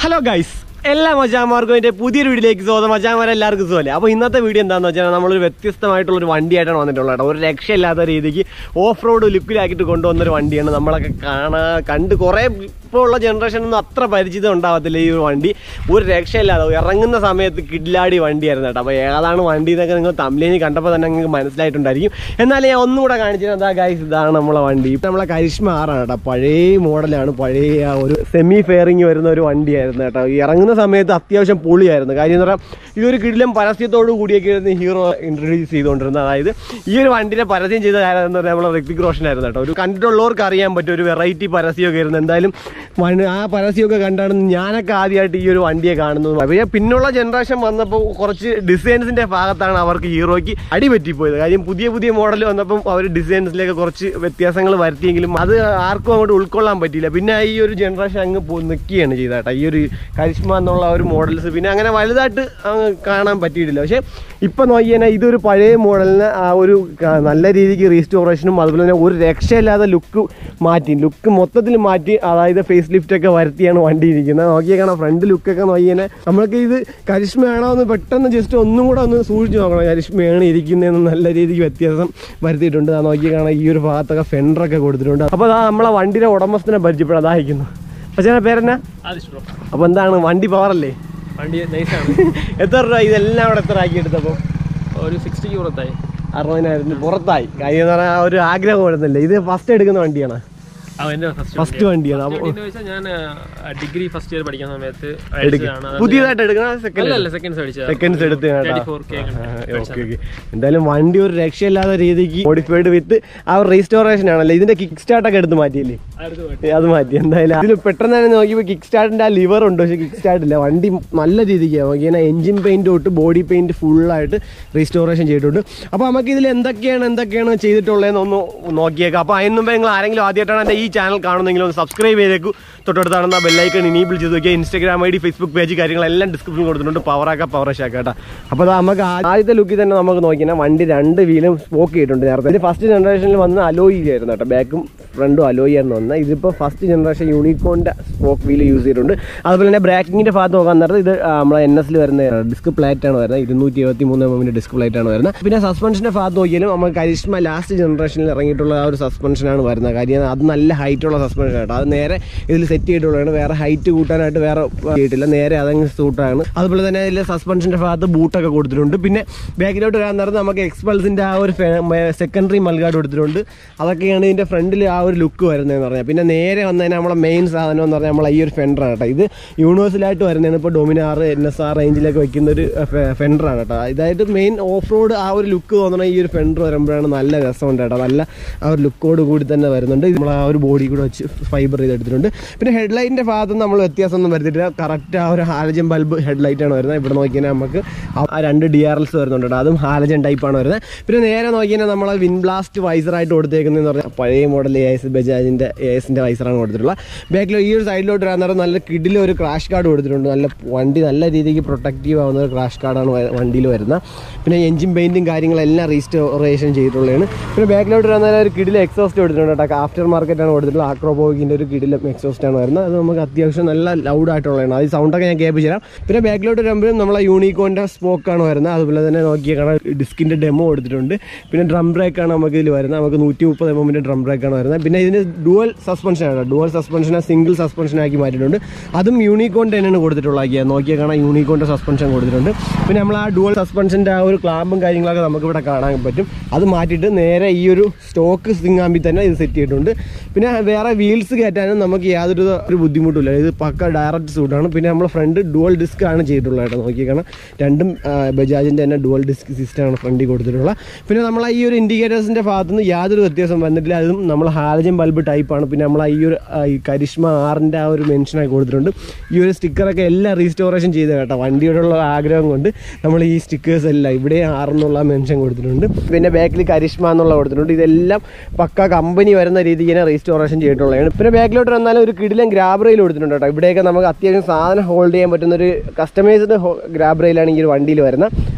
Hello guys എല്ലാ മച്ചാന്മാർക്കും എൻ്റെ പുതിയൊരു വീഡിയോയിലേക്ക് സ്വാഗതം മച്ചാന്മാരെ എല്ലാവർക്കും സുഖമല്ലേ അപ്പോൾ ഇന്നത്തെ വീഡിയോ എന്താണെന്ന് വെച്ചാൽ നമ്മളൊരു വ്യത്യസ്തമായിട്ടുള്ള ഒരു വണ്ടിയായിട്ടാണ് വന്നിട്ടുള്ളത് കേട്ടോ ഒരു രക്ഷയില്ലാത്ത രീതിക്ക് ഓഫ് റോഡ് ലുക്കിലാക്കിയിട്ട് കൊണ്ടുവന്നൊരു വണ്ടിയാണ് നമ്മളൊക്കെ കാണാ കണ്ട് കുറേ ഇപ്പോൾ ഉള്ള ജനറേഷനൊന്നും അത്ര പരിചിതം ഉണ്ടാവത്തില്ല ഈ ഒരു വണ്ടി ഒരു രക്ഷയില്ലാതെ ഇറങ്ങുന്ന സമയത്ത് കിഡ്ലാടി വണ്ടിയായിരുന്നു കേട്ടോ അപ്പോൾ ഏതാണ് വണ്ടി എന്നൊക്കെ നിങ്ങൾ തമ്മിലേനി കണ്ടപ്പോൾ തന്നെ നിങ്ങൾക്ക് മനസ്സിലായിട്ടുണ്ടായിരിക്കും എന്നാലും ഞാൻ ഒന്നുകൂടെ കാണിച്ചിരുന്നത് അതാ ഗൈസ് ഇതാണ് നമ്മളെ വണ്ടി ഇപ്പം നമ്മളെ കരിഷ്മ ആറാണ് കേട്ടോ പഴയ മോഡലാണ് പഴയ ആ ഒരു സെമി ഫെയറിങ് വരുന്ന ഒരു വണ്ടിയായിരുന്നു കേട്ടോ ഈ ഇറങ്ങുന്ന സമയത്ത് അത്യാവശ്യം പൊളിയായിരുന്നു കാര്യം എന്ന് പറഞ്ഞാൽ ഇതൊരു കിടിലം പരസ്യത്തോടു കൂടിയൊക്കെ ആയിരുന്നു ഹീറോ ഇൻട്രൊഡ്യൂസ് ചെയ്തുകൊണ്ടിരുന്നത് അതായത് ഈ ഒരു വണ്ടിനെ പരസ്യം ചെയ്ത ആരാന്ന് പറഞ്ഞാൽ നമ്മളെ ഋത്തിക് റോഷൻ ആയിരുന്നു കേട്ടോ ഒരു കണ്ടിട്ടുള്ളവർക്ക് അറിയാൻ പറ്റും ഒരു വെറൈറ്റി പരസ്യമൊക്കെ ആയിരുന്നു എന്തായാലും വണ്ടി- ആ പരസ്യമൊക്കെ കണ്ടാണ് ഞാനൊക്കെ ആദ്യമായിട്ട് ഈ ഒരു വണ്ടിയെ കാണുന്നത് പിന്നെ പിന്നുള്ള ജനറേഷൻ വന്നപ്പോൾ കുറച്ച് ഡിസൈൻസിന്റെ ഭാഗത്താണ് അവർക്ക് ഹീറോയ്ക്ക് അടി പറ്റിപ്പോയത് കാര്യം പുതിയ പുതിയ മോഡൽ വന്നപ്പം അവർ ഡിസൈൻസിലേക്ക് കുറച്ച് വ്യത്യാസങ്ങൾ വരുത്തിയെങ്കിലും അത് ആർക്കും അങ്ങോട്ട് ഉൾക്കൊള്ളാൻ പറ്റിയില്ല പിന്നെ ഈ ഒരു ജനറേഷൻ അങ്ങ് പോ നിൽക്കുകയാണ് ചെയ്തേട്ടാ ഈ ഒരു കരിഷ്മ എന്നുള്ള ആ ഒരു മോഡൽസ് പിന്നെ അങ്ങനെ വലുതായിട്ട് അങ്ങ് കാണാൻ പറ്റിയിട്ടില്ല പക്ഷേ ഇപ്പം നോക്കിയാൽ ഇതൊരു പഴയ മോഡലിന് ആ ഒരു ക- നല്ല രീതിക്ക് റീസ്റ്റോറേഷനും അതുപോലെ തന്നെ ഒരു രക്ഷയില്ലാതെ ലുക്ക് മാറ്റി ലുക്ക് മൊത്തത്തിൽ മാറ്റി അതായത് ഫേസ് ലിഫ്റ്റ് ഒക്കെ വരുത്തിയാണ് വണ്ടി ഇരിക്കുന്നത് നോക്കിയാൽ കാണാം ഫ്രണ്ട് ലുക്കൊക്കെ നോക്കിയാൽ നമ്മൾക്ക് ഇത് കരിഷ്മയാണോ എന്ന് പെട്ടെന്ന് ജസ്റ്റ് ഒന്നും കൂടെ ഒന്ന് സൂക്ഷിച്ച് നോക്കണം കരിഷ്മയാണ് ഇരിക്കുന്നതെന്ന് നല്ല രീതിക്ക് വ്യത്യാസം വരുത്തിയിട്ടുണ്ട് ആ നോക്കിയാൽ കാണാം ഈ ഒരു ഭാഗത്തൊക്കെ ഫെൻഡറൊക്കെ കൊടുത്തിട്ടുണ്ട് അപ്പോൾ അതാ നമ്മളെ വണ്ടിയുടെ ഉടമസ്ഥനെ പരിചയപ്പെടാം അതായിരിക്കുന്നു പക്ഷേ പേരെന്നാ ആദിഷ് ബ്രോ അപ്പോൾ എന്താണ് വണ്ടി പവറല്ലേ വണ്ടി നൈസാണ് എത്ര രൂപ ഇതെല്ലാം കൂടെ എത്ര ആക്കി എടുത്തപ്പോൾ ഒരു സിക്സ്റ്റിക്ക് പുറത്തായി അറുപതിനായിരത്തിന് പുറത്തായി കാര്യം എന്ന് പറഞ്ഞാൽ ആ ഒരു ആഗ്രഹം വരുന്നില്ല ഇത് ഫസ്റ്റ് എടുക്കുന്ന വണ്ടിയാണ് ആ എൻ്റെ ഫസ്റ്റ് ഫസ്റ്റ് വണ്ടിയാണ് അപ്പോൾ വെച്ചാൽ ഞാൻ ഡിഗ്രി ഫസ്റ്റ് ഇയർ പഠിക്കുന്ന സമയത്ത് എടുക്കുക അടിച്ചതാണ് അത് പുതിയതായിട്ട് എടുക്കണ സെക്കൻഡ് അല്ല സെക്കൻഡ്സ് അടിച്ചത് സെക്കൻഡ്സ് എടുത്ത് കേട്ടോ ഫോർ കെ ഓക്കെ ഓക്കെ എന്തായാലും വണ്ടി ഒരു രക്ഷയില്ലാത്ത രീതിക്ക് മോഡിഫൈഡ് വിത്ത് ആ ഒരു റീസ്റ്റോറേഷൻ ആണല്ലോ ഇതിന്റെ കിക്ക് സ്റ്റാർട്ട് ഒക്കെ എടുത്ത് മാറ്റിയില്ലേ ഏ, അത് മാറ്റി എന്തായാലും അതിൽ പെട്ടെന്ന് തന്നെ നോക്കിയപ്പോൾ കിക്ക് സ്റ്റാർട്ടിന്റെ ആ ലിവർ ഉണ്ട് പക്ഷേ കിക്ക് സ്റ്റാർട്ട് ഇല്ല വണ്ടി നല്ല രീതിക്ക് നോക്കിയാൽ എഞ്ചിൻ പെയിന്റ് തൊട്ട് ബോഡി പെയിന്റ് ഫുള്ളായിട്ട് റീസ്റ്റോറേഷൻ ചെയ്തിട്ടുണ്ട് അപ്പോൾ നമുക്ക് ഇതിൽ എന്തൊക്കെയാണ് എന്തൊക്കെയാണ് ചെയ്തിട്ടുള്ളതെന്ന് ഒന്ന് നോക്കിയേക്കാം അപ്പോൾ അതിന് മുമ്പ് നിങ്ങൾ ആരെങ്കിലും ആദ്യമായിട്ടാണ് എൻ്റെ ഈ ചാനൽ കാണുന്നെങ്കിൽ ഒന്ന് സബ്സ്ക്രൈബ് ചെയ്തേക്കും തൊട്ടടുത്താണ് ബെല്ലൈക്കൺ ഇനീബിൾ ചെയ്ത് നോക്കിയാൽ Instagram I D Facebook page കാര്യങ്ങളെല്ലാം ഡിസ്ക്രിപ്ഷനിൽ കൊടുത്തിട്ടുണ്ട് പവറാക്ക പവർ ഷാക്ക കേട്ടോ അപ്പോൾ അത് നമുക്ക് ആ- ആദ്യത്തെ ലുക്കിൽ തന്നെ നമുക്ക് നോക്കിയാൽ വണ്ടി രണ്ട് വീലും സ്പോക്ക് ചെയ്തിട്ടുണ്ട് നേരത്തെ ഫസ്റ്റ് ജനറേഷനിൽ വന്ന് അലോയി ആയിരുന്നു കേട്ടോ ബാക്കും ഫ്രണ്ടും അലോയി ആയിരുന്നു വന്നത് ഇതിപ്പോൾ ഫസ്റ്റ് ജനറേഷൻ യൂണിക്കോണിൻ്റെ സ്പോക്ക് വീൽ യൂസ് ചെയ്തിട്ടുണ്ട് അതുപോലെ തന്നെ ബ്രാക്കിങ്ങിൻ്റെ ഭാഗത്ത് നോക്കാൻ നേരത്തെ ഇത് ആ, നമ്മളെ എൻ എസിൽ വരുന്ന ഡിസ്ക് പ്ലേറ്റ് ആണ് വരുന്നത് ഇരുന്നൂറ്റി എഴുപത്തി മൂന്ന് എമ്മിൻ്റെ ഡിസ്ക് പ്ലേറ്റ് ആണ് വരുന്നത് പിന്നെ സസ്പെൻഷൻ്റെ ഭാഗത്ത് നോക്കിയാലും നമുക്ക് കരിഷ്മ ലാസ്റ്റ് ജനറേഷനിൽ ഇറങ്ങിയിട്ടുള്ള ആ ഒരു സസ്പെൻഷനാണ് വരുന്നത് കാര്യം അത് നല്ല ഹൈറ്റുള്ള സസ്പെൻഷൻ കേട്ടോ അത് നേരെ ഇതിൽ സെറ്റ് ചെയ്തിട്ടുള്ളതാണ് വേറെ ഹൈറ്റ് കൂട്ടാനായിട്ട് വേറെ ചെയ്തിട്ടില്ല നേരെ അതങ്ങ് സൂട്ടാണ് അതുപോലെ തന്നെ ഇതിൽ സസ്പെൻഷൻ്റെ ഭാഗത്ത് ബൂട്ടൊക്കെ കൊടുത്തിട്ടുണ്ട് പിന്നെ ബാക്കിലോട്ട് വരാൻ നേരം നമുക്ക് എക്സ്പൾസിൻ്റെ ആ ഒരു സെക്കൻഡറി മൽഗാർഡ് കൊടുത്തിട്ടുണ്ട് അതൊക്കെയാണ് ഇതിൻ്റെ ഫ്രണ്ടിൽ ആ ഒരു ലുക്ക് വരുന്നതെന്ന് പറഞ്ഞാൽ പിന്നെ നേരെ വന്നതിന് നമ്മളെ മെയിൻ സാധനം എന്ന് പറഞ്ഞാൽ നമ്മളെ ഈ ഒരു ഫെൻഡറാണ് കേട്ടോ ഇത് യൂണിവേഴ്സലായിട്ട് വരുന്നതാണ് ഇപ്പോൾ ഡൊമിനാർ എൻ എസ് ആർ റേഞ്ചിലൊക്കെ വെക്കുന്ന ഒരു ഫെൻഡറാണ് കേട്ടോ ഇതായത് മെയിൻ ഓഫ് റോഡ് ആ ഒരു ലുക്ക് തോന്നണ ഈ ഒരു ഫെൻഡർ വരുമ്പോഴാണ് നല്ല രസമുണ്ട് കേട്ടോ നല്ല ആ ഒരു ലുക്കോട് കൂടി തന്നെ വരുന്നുണ്ട് നമ്മൾ ആ ഒരു ബോഡി കൂടെ വെച്ച് ഫൈബർ ചെയ്തെടുത്തിട്ടുണ്ട് പിന്നെ ഹെഡ്ലൈറ്റിൻ്റെ ഭാഗത്ത് നമ്മൾ വ്യത്യാസമൊന്നും വരുത്തിയിട്ടില്ല കറക്റ്റ് ആ ഒരു ഹാലജൻ ബൾബ് ഹെഡ്ലൈറ്റാണ് വരുന്നത് ഇവിടെ നോക്കിയാൽ നമുക്ക് ആ ആ രണ്ട് ഡി ആർ എൽസ് വരുന്നുണ്ട് കേട്ടോ അതും ഹാലജൻ ടൈപ്പാണ് വരുന്നത് പിന്നെ നേരെ നോക്കിയാൽ നമ്മൾ വിൻ ബ്ലാസ്റ്റ് വൈസറായിട്ട് കൊടുത്തേക്കുന്നതെന്ന് പറഞ്ഞാൽ പഴയ മോഡൽ എ എസ് ബജാജിൻ്റെ എ എസിൻ്റെ വൈസറാണ് കൊടുത്തിട്ടുള്ളത് ബാക്കിൽ ഈ ഒരു സൈഡിലോട്ട് വരാൻ നേരം നല്ല കിഡിൽ ഒരു ക്രാഷ് കാർഡ് കൊടുത്തിട്ടുണ്ട് നല്ല വണ്ടി നല്ല രീതിക്ക് പ്രൊട്ടക്റ്റീവ് ആവുന്ന ഒരു ക്രാഷ് കാർഡാണ് വണ്ടിയിൽ വരുന്നത് പിന്നെ എഞ്ചിൻ പെയിൻറ്റും കാര്യങ്ങളെല്ലാം റീസ്റ്റോറേഷൻ ചെയ്തിട്ടുള്ളതാണ് പിന്നെ ബാക്കിലോട്ട് വരാൻ നേരം ഒരു കിഡിൽ എക്സോസ്റ്റ് കൊടുത്തിട്ടുണ്ട് കേട്ടോ ആഫ്റ്റർ മാർക്കറ്റാണ് കൊടുത്തിട്ടുള്ളത് ആക്രോബോഗിൻ്റെ ഒരു കിഡിൽ എക്സോസ്റ്റ് ആണ് വരുന്നത് അത് നമുക്ക് അത്യാവശ്യം നല്ല ലൗഡ് ആയിട്ടുള്ളതാണ് അത് സൗണ്ടൊക്കെ ഞാൻ കേൾപ്പിച്ചു തരാം പിന്നെ ബാക്കിലോട്ട് വരുമ്പോഴും നമ്മളെ യൂണിക്കോൻ്റെ സ്പോക്കാണ് വരുന്നത് അതുപോലെ തന്നെ നോക്കിയാൽ കാണാൻ ഡിസ്കിൻ്റെ ഡെമോ കൊടുത്തിട്ടുണ്ട് പിന്നെ ഡ്രം ബ്രേക്കാണ് നമുക്ക് ഇതിൽ വരുന്നത് നമുക്ക് നൂറ്റി മുപ്പത് എം എമ്മിൻ്റെ ഡ്രം ബ്രേക്കാണ് വരുന്നത് പിന്നെ ഇതിന് ഡുവൽ സസ്പെൻഷനാണ് ഡുവൽ സസ്പെൻഷനെ സിംഗിൾ സസ്പെൻഷൻ ആക്കി മാറ്റിയിട്ടുണ്ട് അതും യൂണിക്കോണിൻ്റെ തന്നെയാണ് കൊടുത്തിട്ടുള്ളത് ആക്കിയത് നോക്കിയാൽ കാണാൻ യൂണിക്കോണിൻ്റെ സസ്പെൻഷൻ കൊടുത്തിട്ടുണ്ട് പിന്നെ നമ്മൾ ആ ഡുവൽ സസ്പെൻഷൻ്റെ ആ ഒരു ക്ലാമ്പും കാര്യങ്ങളൊക്കെ നമുക്ക് ഇവിടെ കാണാൻ പറ്റും അത് മാറ്റിയിട്ട് നേരെ ഈ ഒരു സ്റ്റോക്ക് സിംഗാമ്പിൽ തന്നെ ഇത് സെറ്റ് ചെയ്തിട്ടുണ്ട് പിന്നെ വേറെ വീൽസ് കയറ്റാനും നമുക്ക് യാതൊരു ഒരു ബുദ്ധിമുട്ടില്ല ഇത് പക്ക ഡയറക്റ്റ് സൂട്ടാണ് പിന്നെ നമ്മൾ ഫ്രണ്ട് ഡുവൽ ഡിസ്ക് ആണ് ചെയ്തിട്ടുള്ളത് കേട്ടോ നോക്കി കാണാം രണ്ടും ആ, ബജാജിൻ്റെ തന്നെ ഡുവൽ ഡിസ്ക് സിസ്റ്റമാണ് ഫ്രണ്ടിൽ കൊടുത്തിട്ടുള്ളത് പിന്നെ നമ്മൾ ഈ ഒരു ഇൻഡിക്കേറ്റേഴ്സിൻ്റെ ഭാഗത്തുനിന്ന് യാതൊരു വ്യത്യാസം വന്നിട്ടില്ല അതും നമ്മൾ ഹാലജൻ ബൾബ് ടൈപ്പാണ് പിന്നെ നമ്മൾ ഈ ഒരു ആ, ഈ കരിഷ്മ ആറിൻ്റെ ആ ഒരു മെൻഷനായി കൊടുത്തിട്ടുണ്ട് ഈ ഒരു സ്റ്റിക്കറൊക്കെ എല്ലാം റീസ്റ്റോറേഷൻ ചെയ്ത് കേട്ടോ വണ്ടിയോടുള്ള ആഗ്രഹം കൊണ്ട് നമ്മൾ ഈ സ്റ്റിക്കേഴ്സ് എല്ലാം ഇവിടെ ആറെന്നുള്ള മെൻഷൻ കൊടുത്തിട്ടുണ്ട് പിന്നെ ബാക്കിൽ കരിഷ്മ എന്നുള്ള കൊടുത്തിട്ടുണ്ട് ഇതെല്ലാം പക്ക കമ്പനി വരുന്ന രീതിക്ക് തന്നെ റീസ്റ്റോറേഷൻ ചെയ്തിട്ടുള്ളതാണ് പിന്നെ ബാക്കിലോട്ട് വന്നാലും ഒരു കിടിലൻ ഗ്രാബ് റെയിൽ കൊടുത്തിട്ടുണ്ട് കേട്ടോ ഇവിടെയൊക്കെ നമുക്ക് അത്യാവശ്യം സാധനം ഹോൾഡ് ചെയ്യാൻ പറ്റുന്ന ഒരു കസ്റ്റമൈസ്ഡ് ഗ്രാബ് റെയിലാണ് ഈ ഒരു വണ്ടിയിൽ വരുന്നത്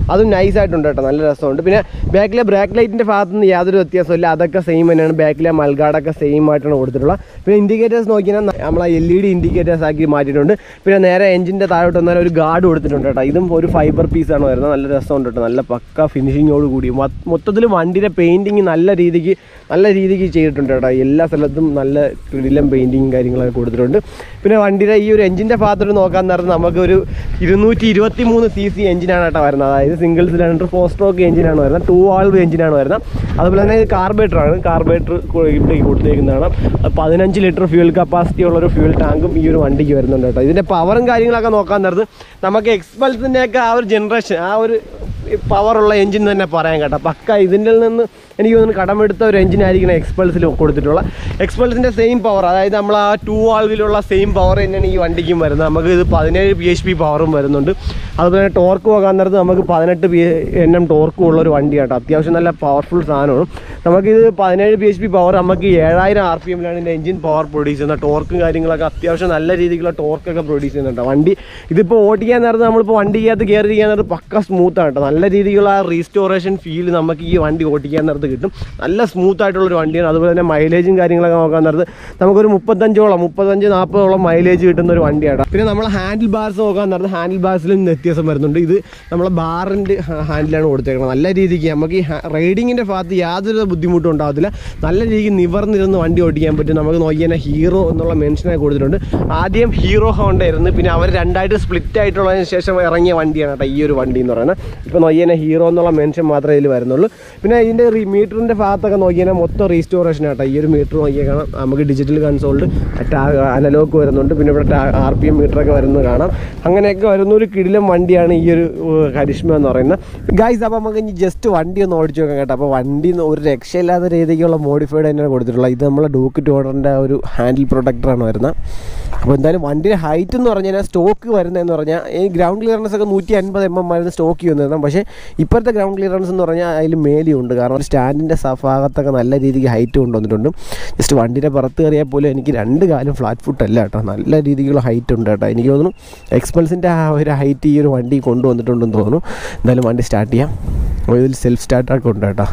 അതും നൈസായിട്ടുണ്ട് കേട്ടോ നല്ല രസമുണ്ട് പിന്നെ ബാക്കിലെ ബ്രാക്ക് ലൈറ്റിൻ്റെ ഭാഗത്ത് നിന്ന് യാതൊരു വ്യത്യാസമില്ല അതൊക്കെ സെയിം തന്നെയാണ് ബാക്കിലെ മൽഗാടൊക്കെ സെയിം ആയിട്ടാണ് കൊടുത്തിട്ടുള്ളത് പിന്നെ ഇൻഡിക്കേറ്റേഴ്സ് നോക്കിയാൽ നമ്മളെ എൽ ഇ ഡി ഇൻഡിക്കേറ്റേഴ്സ് ആക്കി മാറ്റിയിട്ടുണ്ട് പിന്നെ നേരെ എഞ്ചിൻ്റെ താഴോട്ട് വന്നാൽ ഒരു ഗാർഡ് കൊടുത്തിട്ടുണ്ട് കേട്ടോ ഇതും ഒരു ഫൈബർ പീസാണ് വരുന്നത് നല്ല രസമുണ്ട് കേട്ടോ നല്ല പക്ക ഫിനിഷിങ്ങോട് കൂടി മൊത്തത്തിൽ വണ്ടിയുടെ പെയിൻറ്റിങ് നല്ല രീതിക്ക് നല്ല രീതിക്ക് ചെയ്തിട്ടുണ്ട് കേട്ടോ എല്ലാ സ്ഥലത്തും നല്ല കിടിലം പെയിൻറ്റിങ് കാര്യങ്ങളൊക്കെ കൊടുത്തിട്ടുണ്ട് പിന്നെ വണ്ടിയുടെ ഈ ഒരു എഞ്ചിൻ്റെ ഭാഗത്തോട്ട് നോക്കാൻ നേരം നമുക്കൊരു ഇരുന്നൂറ്റി ഇരുപത്തി മൂന്ന് സി സി എഞ്ചിനാണ് കേട്ടോ വരുന്നത് അതായത് സിംഗിൾ സിലിണ്ടർ ഫോർ സ്ട്രോക്ക് എഞ്ചിനാണ് വരുന്നത് ടു വാൾവ് എഞ്ചിനാണ് വരുന്നത് അതുപോലെ തന്നെ ഇത് കാർബേറ്ററാണ് കാർബേറ്റർ ഇവിടെ കൊടുത്തേക്കുന്നതാണ് അത് പതിനഞ്ച് ലിറ്റർ ഫ്യൂൽ കപ്പാസിറ്റി ഉള്ള ഒരു ഫ്യൂൽ ടാങ്കും ഈ ഒരു വണ്ടിക്ക് വരുന്നുണ്ട് കേട്ടോ ഇതിൻ്റെ പവറും കാര്യങ്ങളൊക്കെ നോക്കാൻ നേരത്ത് നമുക്ക് എക്സ്പൾസിൻ്റെയൊക്കെ ആ ഒരു ജനറേഷൻ ആ ഒരു പവറുള്ള എഞ്ചിൻ തന്നെ പറയാൻ കേട്ടോ പക്ക ഇതിൻ്റെ നിന്ന് എനിക്ക് തോന്നുന്നു കടമെടുത്ത ഒരു എഞ്ചിനായിരിക്കണം എക്സ്പൾസിൽ കൊടുത്തിട്ടുള്ള എക്സ്പൾസിൻ്റെ സെയിം പവർ അതായത് നമ്മൾ ആ ടു ആൾവിലുള്ള സെയിം പവർ തന്നെയാണ് ഈ വണ്ടിക്കും വരുന്നത് നമുക്ക് ഇത് പതിനേഴ് പി എച്ച് പി പവറും വരുന്നുണ്ട് അതുപോലെ തന്നെ ടോർക്ക് പോകാൻ നേരത്ത് നമുക്ക് പതിനെട്ട് പി എൻ എം ടോർക്കും ഉള്ള ഒരു വണ്ടി കേട്ടോ അത്യാവശ്യം നല്ല പവർഫുൾ സാധനമാണ് നമുക്കിത് പതിനേഴ് പി എച്ച് പി പവർ നമുക്ക് ഏഴായിരം ആർ പി എമ്മിലാണ് ഇതിൻ്റെ എഞ്ചിൻ പവർ പ്രൊഡ്യൂസ് ചെയ്യുന്നത് ടോർക്കും കാര്യങ്ങളൊക്കെ അത്യാവശ്യം നല്ല രീതിക്കുള്ള ടോർക്കൊക്കെ പ്രൊഡ്യൂസ് ചെയ്യുന്നുണ്ട് വണ്ടി ഇതിപ്പോൾ ഓടിക്കാൻ നേരത്ത് നമ്മളിപ്പോൾ വണ്ടിക്കകത്ത് കയറിയിരിക്കാൻ നേരത്ത് പക്ക സ്മൂത്താണ് കേട്ടോ നല്ല രീതിയിലുള്ള ആ റീസ്റ്റോറേഷൻ ഫീൽ നമുക്ക് ഈ വണ്ടി ഓടിക്കാൻ നേരത്ത് കിട്ടും നല്ല സ്മൂത്ത് ആയിട്ടുള്ളൊരു വണ്ടിയാണ് അതുപോലെ തന്നെ മൈലേജും കാര്യങ്ങളൊക്കെ നോക്കാൻ നേരത്ത് നമുക്കൊരു മുപ്പത്തഞ്ചോളം മുപ്പത്തഞ്ച് നാൽപ്പതോളം മൈലേജ് കിട്ടുന്ന ഒരു വണ്ടിയാണ് പിന്നെ നമ്മൾ ഹാൻഡിൽ ബാർസ് നോക്കാൻ നേരത്ത് ഹാൻഡിൽ ബാർസിലും വ്യത്യാസം വരുന്നുണ്ട് ഇത് നമ്മളെ ബാറിൻ്റെ ഹാൻഡിലാണ് കൊടുത്തേക്കുന്നത് നല്ല രീതിക്ക് നമുക്ക് ഈ റൈഡിങ്ങിൻ്റെ ഭാഗത്ത് യാതൊരു ബുദ്ധിമുട്ടും ഉണ്ടാകത്തില്ല നല്ല രീതിക്ക് നിവർന്നിരുന്ന് വണ്ടി ഓടിക്കാൻ പറ്റും നമുക്ക് നോക്കിയാൽ ഹീറോ എന്നുള്ള മെൻഷനെ കൊടുത്തിട്ടുണ്ട് ആദ്യം ഹീറോ ഹോണ്ട ആയിരുന്നു പിന്നെ അവർ രണ്ടായിട്ട് സ്പ്ലിറ്റ് ആയിട്ടുള്ളതിന് ശേഷം ഇറങ്ങിയ വണ്ടിയാണ് കേട്ടോ ഈ ഒരു വണ്ടി എന്ന് പറയുന്നത് ഇപ്പോൾ നോക്കിയാൽ ഹീറോ എന്നുള്ള മെൻഷൻ മാത്രമേ ഇതിൽ വരുന്നുള്ളൂ പിന്നെ ഇതിൻ്റെ മീറ്ററിൻ്റെ ഭാഗത്തൊക്കെ നോക്കിയാൽ മൊത്തം റീസ്റ്റോറേഷൻ ആട്ടോ ഈ ഒരു മീറ്റർ നോക്കിയാൽ കാണാം നമുക്ക് ഡിജിറ്റൽ കൺസോൾഡ് അനലോക്ക് വരുന്നുണ്ട് പിന്നെ ഇവിടെ ആർ പി എം മീറ്ററൊക്കെ വരുന്നത് കാണാം അങ്ങനെയൊക്കെ വരുന്ന ഒരു കിടിലം വണ്ടിയാണ് ഈ ഒരു ഏർ, കരിഷ്മ എന്ന് പറയുന്നത് ഗൈസ് അപ്പോൾ നമുക്ക് ഇനി ജസ്റ്റ് വണ്ടി ഒന്ന് ഓടിച്ചു നോക്കാം കേട്ടോ അപ്പോൾ വണ്ടി ഒന്ന് ഒരു രക്ഷയില്ലാത്ത രീതിക്കുള്ള മോഡിഫൈഡ് തന്നെയാണ് കൊടുത്തിട്ടുള്ളത് ഇത് നമ്മളെ ഡൂക്ക് ടോണറിൻ്റെ ഒരു ഹാൻഡിൽ പ്രൊട്ടക്ടറാണ് വരുന്നത് അപ്പോൾ എന്തായാലും വണ്ടിയുടെ ഹൈറ്റ് എന്ന് പറഞ്ഞാൽ സ്റ്റോക്ക് വരുന്നതെന്ന് പറഞ്ഞാൽ ഈ ഗ്രൗണ്ട് ക്ലിയറൻസ് ഒക്കെ നൂറ്റി അൻപത് എം എം ആയിരുന്നു സ്റ്റോക്ക് ചെയ്യുന്നത് പക്ഷേ ഇപ്പോഴത്തെ ഗ്രൗണ്ട് ക്ലിയറൻസ് എന്ന് പറഞ്ഞാൽ അതിൽ മേലിയുണ്ട് കാരണം ഒരു സ്റ്റാൻഡിൻ്റെ ഭാഗത്തൊക്കെ നല്ല രീതിക്ക് ഹൈറ്റ് കൊണ്ടുവന്നിട്ടുണ്ട് ജസ്റ്റ് വണ്ടിയുടെ പുറത്ത് കയറിയാൽ പോലും എനിക്ക് രണ്ട് കാലും ഫ്ലാറ്റ് ഫുട്ട് അല്ല കേട്ടോ നല്ല രീതിക്കുള്ള ഹൈറ്റ് ഉണ്ട് കേട്ടോ എനിക്ക് തോന്നുന്നു എക്സ്പൾസിൻ്റെ ആ ഒരു ഹൈറ്റ് ഈ ഒരു വണ്ടി കൊണ്ടുവന്നിട്ടുണ്ടെന്ന് തോന്നുന്നു എന്തായാലും വണ്ടി സ്റ്റാർട്ട് ചെയ്യാം അപ്പോൾ ഇതിൽ സെൽഫ് സ്റ്റാർട്ടൊക്കെ ഉണ്ട് കേട്ടോ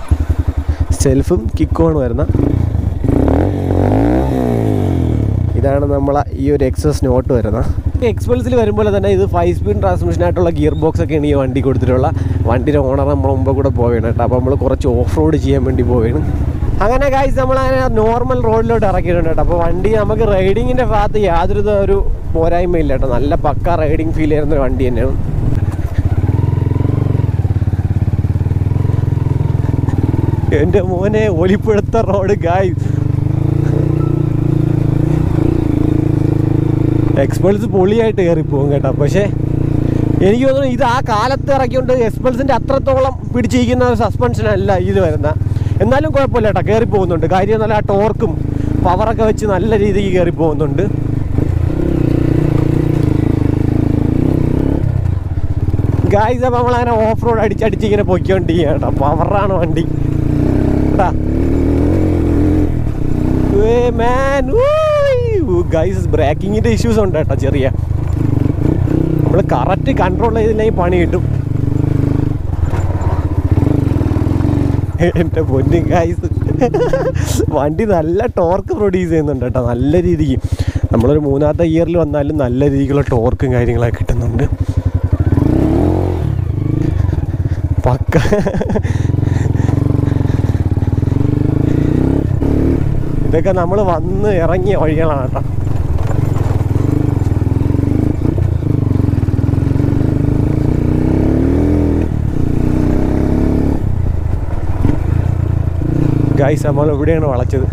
സെൽഫും കിക്കുമാണ് വരുന്നത് ഇതാണ് നമ്മളെ ഈ ഒരു എക്സസ് നോട്ട് വരുന്നത് എക്സ്പൾസിൽ വരുമ്പോൾ തന്നെ ഇത് ഫൈവ് സ്പീഡ് ട്രാൻസ്മിഷൻ ആയിട്ടുള്ള ഗിയർ ബോക്സ് ഒക്കെയാണ് ഈ വണ്ടി കൊടുത്തിട്ടുള്ള വണ്ടിയുടെ ഓണർ നമ്മൾ മുമ്പ് കൂടെ പോവുകയാണ് കേട്ടോ അപ്പോൾ നമ്മൾ കുറച്ച് ഓഫ് റോഡ് ചെയ്യാൻ വേണ്ടി പോവുകയാണ് അങ്ങനെ കാഴ്ച നമ്മൾ അങ്ങനെ നോർമൽ റോഡിലോട്ട് ഇറക്കിയിട്ടുണ്ട് കേട്ടോ അപ്പോൾ വണ്ടി നമുക്ക് റൈഡിങ്ങിൻ്റെ ഭാഗത്ത് യാതൊരു ഇത് ഒരു പോരായ്മയില്ല കേട്ടോ നല്ല പക്ക റൈഡിങ് ഫീൽ ചെയ്യുന്ന ഒരു വണ്ടി തന്നെയാണ് എൻ്റെ മോനെ ഒലിപ്പെടുത്ത റോഡ് ഗായ് എക്സ്പൾസ് പൊളിയായിട്ട് കയറി പോകും കേട്ടോ പക്ഷേ എനിക്ക് തോന്നുന്നു ഇത് ആ കാലത്ത് ഇറക്കിയോണ്ട് എക്സ്പൾസിൻ്റെ അത്രത്തോളം പിടിച്ചിരിക്കുന്ന സസ്പെൻഷൻ അല്ല ഇത് വരുന്ന എന്നാലും കുഴപ്പമില്ല കേട്ടോ കയറി പോകുന്നുണ്ട് കാര്യം നല്ല ആ ടോർക്കും പവറൊക്കെ വെച്ച് നല്ല രീതിക്ക് കയറി പോകുന്നുണ്ട് ഗായ്സ് അപ്പോൾ നമ്മളങ്ങനെ ഓഫ് റോഡ് അടിച്ചടിച്ച് ഇങ്ങനെ പൊയ്ക്കൊണ്ടിരിക്കുകയാണ് കേട്ടോ പവറാണ് വണ്ടി കേട്ടാ മാൻ ഗൈസ് ബ്രേക്കിങ്ങിൻ്റെ ഇഷ്യൂസ് ഉണ്ട് കേട്ടോ ചെറിയ നമ്മൾ കറക്റ്റ് കൺട്രോൾ ചെയ്തില്ലെങ്കിൽ പണി കിട്ടും എൻ്റെ പൊന്നു ഗൈസ് വണ്ടി നല്ല ടോർക്ക് പ്രൊഡ്യൂസ് ചെയ്യുന്നുണ്ട് കേട്ടോ നല്ല രീതിക്ക് നമ്മളൊരു മൂന്നാമത്തെ ഇയറിൽ വന്നാലും നല്ല രീതിക്കുള്ള ടോർക്കും കാര്യങ്ങളൊക്കെ കിട്ടുന്നുണ്ട് പക്ക ഇതൊക്കെ നമ്മൾ വന്ന് ഇറങ്ങിയ വഴികളാണ് കേട്ടോ ഗൈസ് നമ്മൾ എവിടെയാണ് വളച്ചത്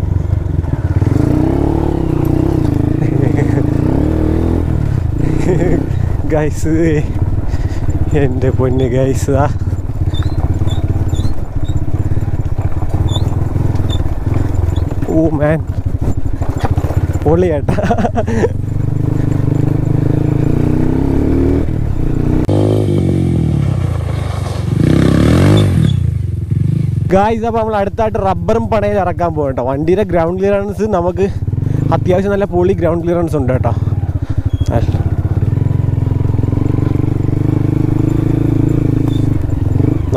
ഗൈസ് എൻ്റെ പൊന്ന് ഗൈസ് ആ ഓ മാൻ പൊളിയേട്ടാ ഗായ്സ് അപ്പോൾ നമ്മൾ അടുത്തായിട്ട് റബ്ബറും പണയിൽ ഇറക്കാൻ പോകും കേട്ടോ വണ്ടിയുടെ ഗ്രൗണ്ട് ക്ലിയറൻസ് നമുക്ക് അത്യാവശ്യം നല്ല പൊളി ഗ്രൗണ്ട് ക്ലിയറൻസ് ഉണ്ട് കേട്ടോ അല്ല.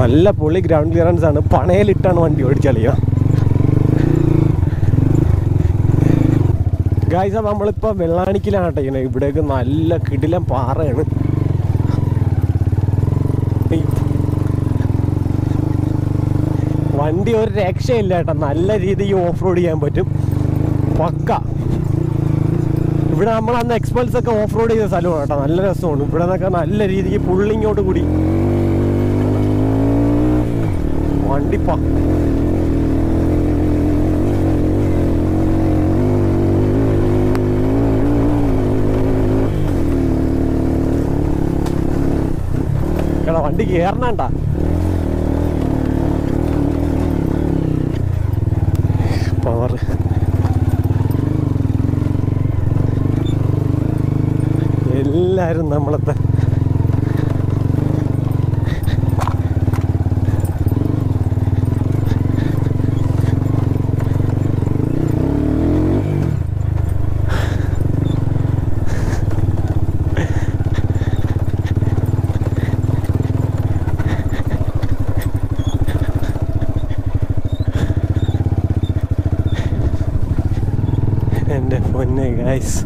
നല്ല പൊളി ഗ്രൗണ്ട് ക്ലിയറൻസ് ആണ് പണയിലിട്ടാണ് വണ്ടി ഓടിച്ചളിയുക ഗായ്സ് അപ്പോൾ നമ്മളിപ്പോൾ വെള്ളാണിക്കിലാണ് കേട്ടോ ഇങ്ങനെ ഇവിടെയൊക്കെ നല്ല കിടിലം പാറയാണ് ഈ വണ്ടി ഒരു രക്ഷയില്ല കേട്ടോ നല്ല രീതിയിൽ ഓഫ് റോഡ് ചെയ്യാൻ പറ്റും പക്ക ഇവിടെ നമ്മൾ അന്ന് എക്സ്പൾസ് ഒക്കെ ഓഫ് റോഡ് ചെയ്ത സ്ഥലമാണ് കേട്ടോ നല്ല രസമാണ് ഇവിടെ നിന്നൊക്കെ നല്ല രീതിക്ക് പുള്ളിങ്ങോട്ട് കൂടി വണ്ടി പ എടാ വണ്ടി കേറണണ്ട പവർ എല്ലാരും നമ്മളത്തെ എൻ്റെ പൊന്നെ ഗായ്സ്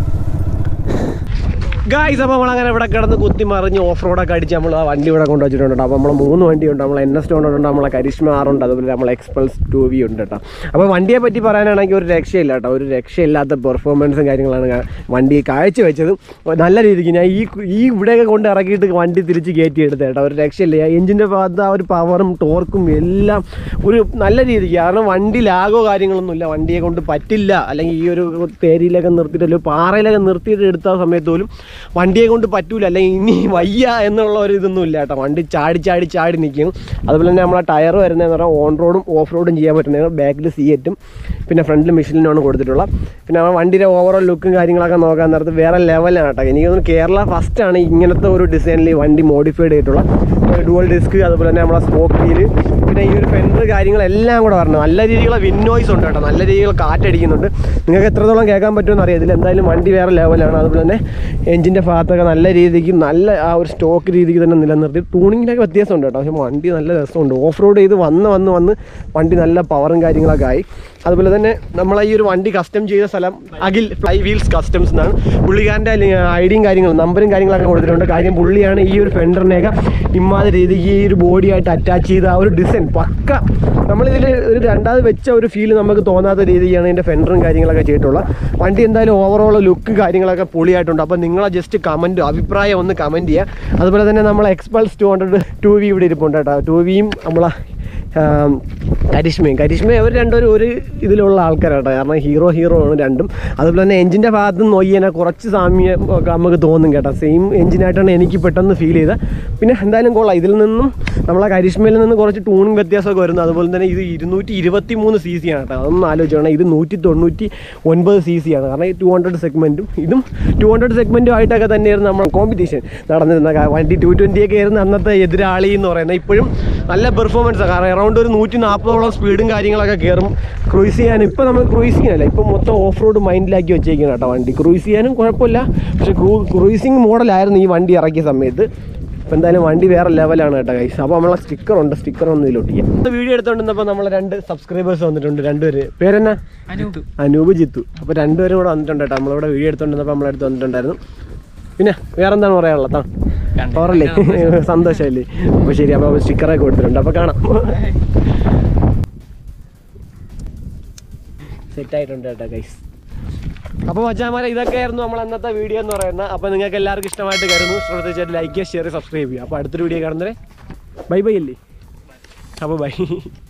ഗായ്സ് അപ്പോൾ നമ്മളങ്ങനെ ഇവിടെ കിടന്ന് കുത്തി മറിഞ്ഞ് ഓഫ് റോഡൊക്കെ അടിച്ച് നമ്മൾ ആ വണ്ടി ഇവിടെ കൊണ്ട് വെച്ചിട്ടുണ്ട് അപ്പോൾ നമ്മൾ മൂന്ന് വണ്ടിയുണ്ട് നമ്മൾ എൻ എസ് ഉണ്ട് നമ്മളെ കരിഷ്മ ആറുണ്ട് അതുപോലെ നമ്മൾ എക്സ്പൾസ് ടു വി ഉണ്ട് കേട്ടോ അപ്പോൾ വണ്ടിയെ പറ്റി പറയാനാണെങ്കിൽ ഒരു രക്ഷയില്ല കേട്ടോ ഒരു രക്ഷയില്ലാത്ത പെർഫോമൻസും കാര്യങ്ങളാണ് ഞാൻ വണ്ടി കാഴ്ച വെച്ചത് നല്ല രീതിക്ക് ഞാൻ ഈ ഈ ഇവിടെയൊക്കെ കൊണ്ട് ഇറക്കിയിട്ട് വണ്ടി തിരിച്ച് കയറ്റി എടുത്ത കേട്ടോ ഒരു രക്ഷയില്ല എഞ്ചിൻ്റെ ഭാഗത്ത് ആ ഒരു പവറും ടോർക്കും എല്ലാം ഒരു നല്ല രീതിക്ക് കാരണം വണ്ടി ലാഗോ കാര്യങ്ങളൊന്നുമില്ല വണ്ടിയെ കൊണ്ട് പറ്റില്ല അല്ലെങ്കിൽ ഈ ഒരു തേരിയിലൊക്കെ നിർത്തിയിട്ട് അല്ലെങ്കിൽ പാറയിലൊക്കെ നിർത്തിയിട്ട് എടുത്ത സമയത്ത് പോലും വണ്ടിയെ കൊണ്ട് പറ്റൂല അല്ലെങ്കിൽ ഇനി വയ്യ എന്നുള്ള ഒരു ഇതൊന്നും ഇല്ല കേട്ടോ വണ്ടി ചാടി ചാടി ചാടി നിൽക്കും അതുപോലെ തന്നെ നമ്മളെ ടയർ വരുന്നതെന്ന് പറഞ്ഞാൽ ഓൺ റോഡും ഓഫ് റോഡും ചെയ്യാൻ പറ്റുന്നത് ബാക്കിൽ സീറ്റും പിന്നെ ഫ്രണ്ടിൽ മിഷലിനാണ് കൊടുത്തിട്ടുള്ളത് പിന്നെ ആ വണ്ടിയുടെ ഓവറോൾ ലുക്കും കാര്യങ്ങളൊക്കെ നോക്കാൻ നേരത്ത് വേറെ ലെവലാണ് കേട്ടോ എനിക്ക് തോന്നുന്നു കേരള ഫസ്റ്റാണ് ഇങ്ങനത്തെ ഒരു ഡിസൈനിൽ വണ്ടി മോഡിഫൈഡ് ചെയ്തിട്ടുള്ള ഡുവൽ ഡിസ്ക് അതുപോലെ തന്നെ നമ്മളെ സ്പോക്ക് വീല് പിന്നെ ഈ ഒരു ഫെൻഡർ കാര്യങ്ങളെല്ലാം കൂടെ വരണം നല്ല രീതിയിലുള്ള വിന്നോയ്സ് ഉണ്ട് കേട്ടോ നല്ല രീതിയിൽ കാറ്റടിക്കുന്നുണ്ട് നിങ്ങൾക്ക് എത്രത്തോളം കേൾക്കാൻ പറ്റുമെന്ന് അറിയാം ഇതിൽ എന്തായാലും വണ്ടി വേറെ ലെവലാണ് അതുപോലെ തന്നെ എഞ്ചിൻ്റെ ഭാഗത്തൊക്കെ നല്ല രീതിക്ക് നല്ല ആ ഒരു സ്റ്റോക്ക് രീതിക്ക് തന്നെ നിലനിർത്തി ട്യൂണിങ്ങിനൊക്കെ വ്യത്യാസമുണ്ട് കേട്ടോ പക്ഷേ വണ്ടി നല്ല രസമുണ്ട് ഓഫ് റോഡ് ചെയ്ത് വന്ന് വന്ന് വന്ന് വണ്ടി നല്ല പവറും കാര്യങ്ങളൊക്കെ ആയി അതുപോലെ തന്നെ നമ്മളെ ഈ ഒരു വണ്ടി കസ്റ്റം ചെയ്ത സ്ഥലം അഖിൽ ഫ്ലൈ വീൽസ് കസ്റ്റംസ് എന്നാണ് പുള്ളിക്കാരൻ്റെ ഐഡിയും കാര്യങ്ങളും നമ്പറും കാര്യങ്ങളൊക്കെ കൊടുത്തിട്ടുണ്ട് കാര്യം പുള്ളിയാണ് ഈ ഒരു ഫെൻഡറിനെയൊക്കെ ഇമ്മാതിരി രീതിക്ക് ഈ ഒരു ബോഡിയായിട്ട് അറ്റാച്ച് ചെയ്ത ആ ഒരു ഡിസൈൻ പക്ക നമ്മളിതിൽ ഒരു രണ്ടാമത് വെച്ച ഒരു ഫീൽ നമുക്ക് തോന്നാത്ത രീതിയാണ് ഇതിൻ്റെ ഫെൻഡറും കാര്യങ്ങളൊക്കെ ചെയ്തിട്ടുള്ളത് വണ്ടി എന്തായാലും ഓവറോൾ ലുക്ക് കാര്യങ്ങളൊക്കെ പൊളിയായിട്ടുണ്ട് അപ്പോൾ നിങ്ങളെ ജസ്റ്റ് കമൻറ്റ് അഭിപ്രായം ഒന്ന് കമൻറ്റ് ചെയ്യുക അതുപോലെ തന്നെ നമ്മളെ Xpulse two hundred two V ഇവിടെ ഇരിപ്പുണ്ട് കേട്ടോ ടു വിയും നമ്മളെ ആം, കരിഷ്മയും കരിഷ്മ അവർ രണ്ടുപേരും ഒരു ഇതിലുള്ള ആൾക്കാരാട്ടോ കാരണം ഹീറോ ഹീറോ ആണ് രണ്ടും അതുപോലെ തന്നെ എഞ്ചിൻ്റെ ഭാഗത്ത് നിന്ന് നോക്കി കഴിഞ്ഞാൽ കുറച്ച് സാമ്യം ഒക്കെ നമുക്ക് തോന്നും കേട്ടോ സെയിം എഞ്ചിനായിട്ടാണ് എനിക്ക് പെട്ടെന്ന് ഫീൽ ചെയ്തത് പിന്നെ എന്തായാലും കൊള്ളാം ഇതിൽ നിന്നും നമ്മളെ കരിഷ്മയിൽ നിന്ന് കുറച്ച് ടൂണിങ് വ്യത്യാസമൊക്കെ വരുന്നു അതുപോലെ തന്നെ ഇത് ഇരുന്നൂറ്റി ഇരുപത്തി മൂന്ന് സി സി ആണ് കേട്ടോ അതൊന്നും ആലോചിക്കണം ഇത് നൂറ്റി തൊണ്ണൂറ്റി ഒൻപത് സി സി ആണ് കാരണം ഈ ടു ഹൺഡ്രഡ് സെഗ്മെൻറ്റും ഇതും ടു ഹൺഡ്രഡ് സെഗ്മെൻറ്റും ആയിട്ടൊക്കെ തന്നെയായിരുന്നു നമ്മൾ കോമ്പറ്റീഷൻ നടന്നിരുന്ന കാ- വണ്ടി ടു ട്വൻറ്റിയൊക്കെ ആയിരുന്നു അന്നത്തെ എതിരാളി എന്ന് പറയുന്നത് ഇപ്പോഴും നല്ല പെർഫോമൻസാണ് കാരണം അറൗണ്ട് ഒരു നൂറ്റി നാൽപ്പതോളം സ്പീഡും കാര്യങ്ങളൊക്കെ കയറും ക്രൂസ് ചെയ്യാൻ ഇപ്പോൾ നമ്മൾ ക്രൂസ് ചെയ്യാനല്ല ഇപ്പോൾ മൊത്തം ഓഫ് റോഡ് മൈൻഡിലാക്കി വെച്ചേക്കണം കേട്ടോ വണ്ടി ക്രൂസ് ചെയ്യാനും കുഴപ്പമില്ല പക്ഷേ ക്രൂ ക്രൂസിങ് മോഡലായിരുന്നു ഈ വണ്ടി ഇറക്കിയ സമയത്ത് അപ്പോൾ എന്തായാലും വണ്ടി വേറെ ലെവലാണ് കേട്ടോ കൈസ് അപ്പോൾ നമ്മളെ സ്റ്റിക്കർ ഉണ്ട് സ്റ്റിക്കർ ഒന്നും ഇതിലൊട്ടിക്കാം വീഡിയോ എടുത്തോണ്ടിരുന്നപ്പോൾ നമ്മളെ രണ്ട് സബ്സ്ക്രൈബേഴ്സ് വന്നിട്ടുണ്ട് രണ്ടുപേര് പേരെന്നാ അനൂപ് ജിത്തു അപ്പോൾ രണ്ടുപേരും കൂടെ വന്നിട്ടുണ്ട് കേട്ടോ നമ്മളിവിടെ വീഡിയോ എടുത്തോണ്ടിരുന്നപ്പോൾ നമ്മളെ അടുത്ത് വന്നിട്ടുണ്ടായിരുന്നു പിന്നെ വേറെന്താണ് പറയാനുള്ളത് താ ഓറല്ലേ സന്തോഷമല്ലേ അപ്പോൾ ശരി അപ്പോൾ സ്റ്റിക്കറൊക്കെ കൊടുത്തിട്ടുണ്ട് അപ്പോൾ കാണാം സെറ്റായിട്ടുണ്ട് കേട്ടോ ഗൈസ് അപ്പോൾ മച്ചാമാരെ ഇതൊക്കെയായിരുന്നു നമ്മൾ അന്നത്തെ വീഡിയോ എന്ന് പറയുന്നത് അപ്പോൾ നിങ്ങൾക്ക് എല്ലാവർക്കും ഇഷ്ടമായിട്ട് കരുതുന്നു ശ്രദ്ധിച്ചായിട്ട് ലൈക്ക് ചെയ്യുക ഷെയർ സബ്സ്ക്രൈബ് ചെയ്യുക അപ്പോൾ അടുത്തൊരു വീഡിയോ കാണുന്നവരെ ബൈ ബൈ അല്ലേ അപ്പോൾ ബൈ